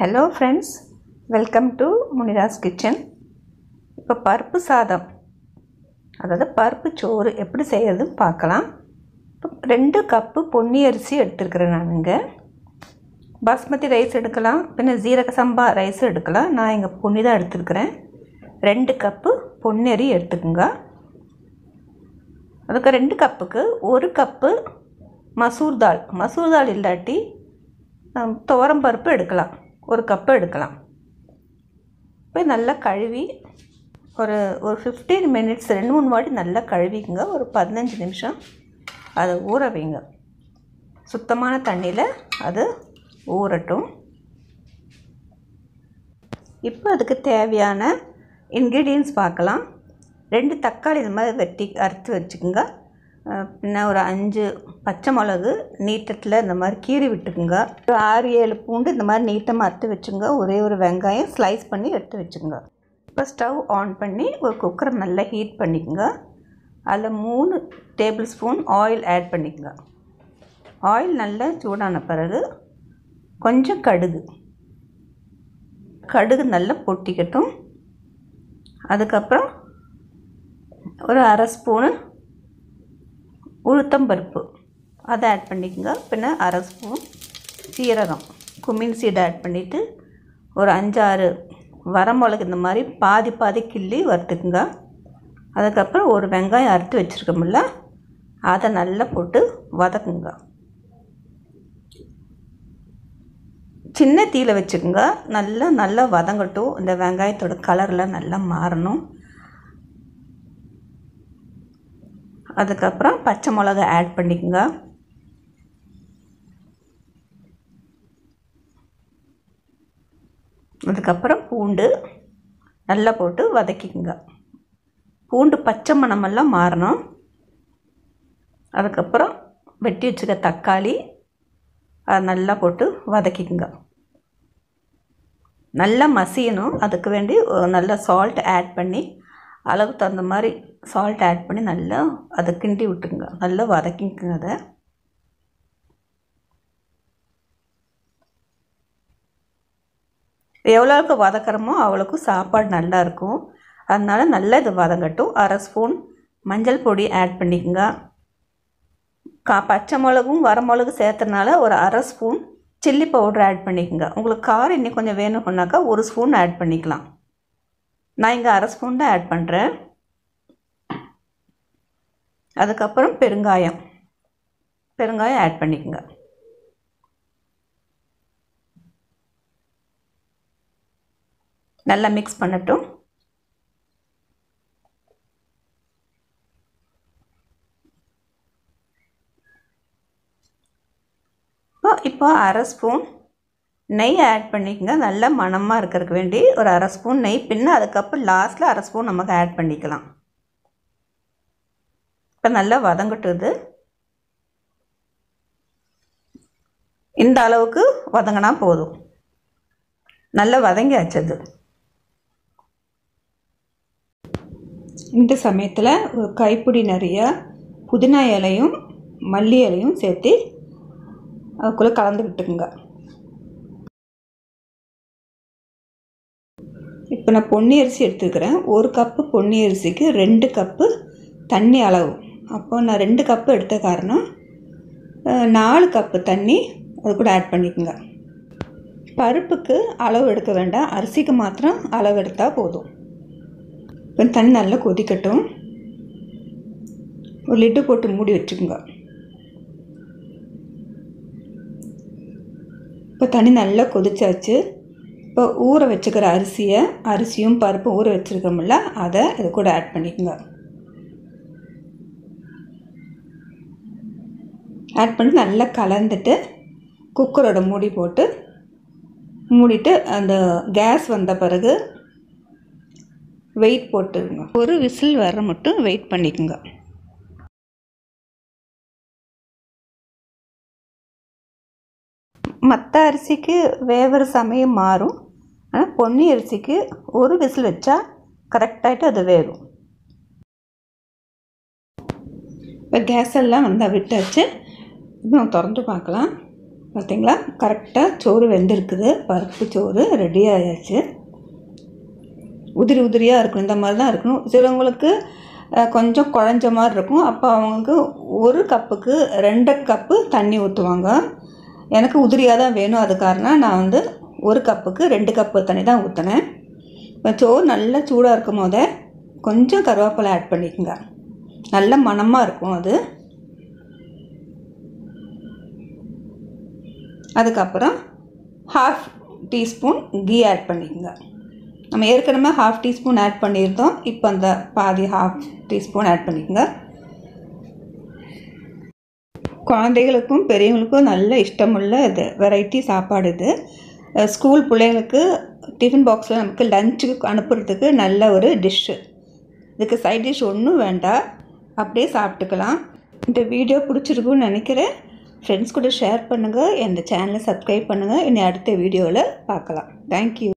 hello friends welcome to முனிராஸ் kitchen இப்போ பருப்பு சாதம் அதாவது பருப்பு சோறு எப்படி செய்யறதுன்னு பார்க்கலாம் இப்போ ரெண்டு கப்பு பொன்னி அரிசி எடுத்துருக்கிறேன் நான் இங்கே பாஸ்மதி ரைஸ் எடுக்கலாம் பின்ன ஜீரக சம்பா ரைஸ் எடுக்கலாம் நான் இங்கே பொன்னி தான் எடுத்துருக்கிறேன் ரெண்டு கப்பு பொன்னரி எடுத்துக்கோங்க அதுக்கு ரெண்டு கப்புக்கு ஒரு கப்பு மசூர் தால் மசூர் தால் இல்லாட்டி ஹம், துவரம் பருப்பு எடுக்கலாம் ஒரு கப்பு எடுக்கலாம் இப்போ நல்லா கழுவி ஒரு ஒரு ஃபிஃப்டீன் மினிட்ஸ் ரெண்டு மூணு வாட்டி நல்லா கழுவிக்குங்க ஒரு பதினஞ்சு நிமிஷம் அதை ஊற வைங்க சுத்தமான தண்ணியில் அது ஊறட்டும் இப்போ அதுக்கு தேவையான இன்க்ரீடியன்ஸ் பார்க்கலாம் ரெண்டு தக்காளி இது மாதிரி வெட்டி அறுத்து வச்சுக்கோங்க அஹ் பின்ன ஒரு அஞ்சு பச்சை மிளகு நீட்டத்தில் இந்த மாதிரி கீறி விட்டுக்குங்க ஒரு ஆறு ஏழு பூண்டு இந்த மாதிரி நீட்டமாக அறுத்து வச்சுங்க ஒரே ஒரு வெங்காயம் ஸ்லைஸ் பண்ணி எடுத்து வச்சுங்க இப்போ ஸ்டவ் ஆன் பண்ணி ஒரு குக்கரை நல்லா ஹீட் பண்ணிக்கோங்க அதில் மூணு டேபிள் ஸ்பூன் ஆயில் ஆட் பண்ணிக்கோங்க ஆயில் நல்லா சூடான பிறகு கொஞ்சம் கடுகு கடுகு நல்லா பொட்டிக்கட்டும் அதுக்கப்புறம் ஒரு அரை ஸ்பூனு உளுத்தம்பருப்பு அதை ஆட் பண்ணிக்கோங்க பின்ன அரை ஸ்பூன் சீரகம் குமின் சீடை ஆட் பண்ணிவிட்டு ஒரு அஞ்சாறு வரமிளகு இந்த மாதிரி பாதி பாதி கிள்ளி வறுத்துக்குங்க அதுக்கப்புறம் ஒரு வெங்காயம் அறுத்து வச்சுருக்கோம்ல அதை நல்லா போட்டு வதக்குங்க சின்ன தீயில் வச்சுக்கோங்க நல்லா நல்லா வதங்கட்டும் இந்த வெங்காயத்தோட கலர்லாம் நல்லா மாறணும் அதுக்கப்புறம் பச்சை மிளகா ஆட் பண்ணிக்கோங்க அதுக்கப்புறம் பூண்டு நல்லா போட்டு வதக்கிக்கோங்க பூண்டு பச்சை மணமெல்லாம் மாறணும் அதுக்கப்புறம் வெட்டி வச்சுக்க தக்காளி அதை நல்லா போட்டு வதக்கிக்கோங்க நல்லா மசியணும் அதுக்கு வேண்டி ஒரு நல்ல சால்ட் ஆட் பண்ணி அளவுக்கு தகுந்த மாதிரி சால்ட் ஆட் பண்ணி நல்லா அதை கிண்டி விட்டுங்க நல்லா வதக்கிக்குங்க அதை எவ்வளோக்கு வதக்கிறோமோ அவ்வளோக்கு சாப்பாடு நல்லா இருக்கும் அதனால் நல்லா இது வதங்கட்டும் அரை ஸ்பூன் மஞ்சள் பொடி ஆட் பண்ணிக்கோங்க கா பச்சை மிளகும் வரமிளகு சேர்த்தனால ஒரு அரை ஸ்பூன் சில்லி பவுடர் ஆட் பண்ணிக்கோங்க உங்களுக்கு காரம் இன்னும் கொஞ்சம் வேணும்னாக்கா ஒரு ஸ்பூன் ஆட் பண்ணிக்கலாம் நான் இங்கே அரை ஸ்பூன் தான் ஆட் பண்ணுறேன் அதுக்கப்புறம் பெருங்காயம் பெருங்காயம் ஆட் பண்ணிக்கோங்க நல்லா மிக்ஸ் பண்ணட்டும் இப்போ இப்போ அரை ஸ்பூன் நெய் ஆட் பண்ணிக்கோங்க நல்லா மணமாக இருக்கிறதுக்கு வேண்டி ஒரு அரை ஸ்பூன் நெய் பின்ன அதுக்கப்புறம் லாஸ்ட்டில் அரை ஸ்பூன் நமக்கு ஆட் பண்ணிக்கலாம் இப்போ நல்லா வதங்கட்டுது இந்த அளவுக்கு வதங்கினா போதும் நல்லா வதங்கியாச்சது இந்த சமயத்தில் ஒரு கைப்பிடி நிறைய புதினா இலையும் மல்லி இலையும் சேர்த்து அதுக்குள்ளே கலந்துக்கிட்டுக்குங்க இப்போ நான் பொன்னி அரிசி எடுத்துக்கிறேன் ஒரு கப்பு பொன்னி அரிசிக்கு ரெண்டு கப்பு தண்ணி அளவு அப்போ நான் ரெண்டு கப்பு எடுத்த காரணம் அஹ், நாலு கப்பு தண்ணி அது கூட ஆட் பண்ணிக்கோங்க பருப்புக்கு அளவு எடுக்க வேண்டாம் அரிசிக்கு மாத்திரம் அளவு எடுத்தால் போதும் இப்போ தண்ணி நல்லா கொதிக்கட்டும் ஒரு லிட்டு போட்டு மூடி வச்சுக்கோங்க இப்போ தண்ணி நல்லா கொதிச்சாச்சு இப்போ ஊற வச்சுக்கிற அரிசியை அரிசியும் பருப்பும் ஊற வச்சுருக்கோம்ல அதை இது கூட ஆட் பண்ணிக்கோங்க ஆட் பண்ணி நல்லா கலந்துட்டு குக்கரோட மூடி போட்டு மூடிட்டு அந்த கேஸ் வந்த பிறகு வெயிட் போட்டுருங்க ஒரு விசில் வர மட்டும் வெயிட் பண்ணிக்கோங்க மற்ற அரிசிக்கு வேகிற சமயம் மாறும் ஆனால் பொன்னி அரிசிக்கு ஒரு விசில் வச்சா கரெக்டாகிட்டு அது வேகும் இப்போ கேஸ் எல்லாம் வந்தால் விட்டாச்சு இப்போ திறந்து பார்க்கலாம் பார்த்தீங்களா கரெக்டாக சோறு வெந்திருக்குது பருப்பு சோறு ரெடி ஆயாச்சு உதிரி உதிரியாக இருக்கும் இந்த மாதிரி தான் இருக்கணும் சிலவங்களுக்கு அஹ், கொஞ்சம் குழஞ்ச மாதிரி இருக்கும் அப்போ அவங்களுக்கு ஒரு கப்புக்கு ரெண்டு கப்பு தண்ணி ஊற்றுவாங்க எனக்கு உதிரியாக தான் வேணும் அது காரணம் நான் வந்து ஒரு கப்புக்கு ரெண்டு கப்பு தண்ணி தான் ஊற்றினேன் இப்போ சோறு நல்லா சூடாக இருக்கும் போதே கொஞ்சம் கருவேப்பிலை ஆட் பண்ணிக்கோங்க நல்ல மணமாக இருக்கும் அது அதுக்கப்புறம் ஹாஃப் டீஸ்பூன் கீ ஆட் பண்ணிக்கோங்க நம்ம ஏற்கனவே ஹாஃப் டீஸ்பூன் ஆட் பண்ணியிருந்தோம் இப்போ அந்த பாதி ஹாஃப் டீஸ்பூன் ஆட் பண்ணிக்கோங்க குழந்தைகளுக்கும் பெரியவங்களுக்கும் நல்ல இஷ்டமுள்ள இது வெரைட்டி சாப்பாடு இது அஹ் ஸ்கூல் பிள்ளைங்களுக்கு டிஃபன் பாக்ஸில் நமக்கு லஞ்சுக்கு அனுப்புறதுக்கு நல்ல ஒரு டிஷ்ஷு இதுக்கு சைட் டிஷ் ஒன்றும் வேண்டாம் அப்படியே சாப்பிட்டுக்கலாம் இந்த வீடியோ பிடிச்சிருக்குன்னு நினைக்கிறேன் ஃப்ரெண்ட்ஸ் கூட ஷேர் பண்ணுங்கள் இந்த சேனலை சப்ஸ்கிரைப் பண்ணுங்கள் இனி அடுத்த வீடியோவில் பார்க்கலாம் தேங்க்யூ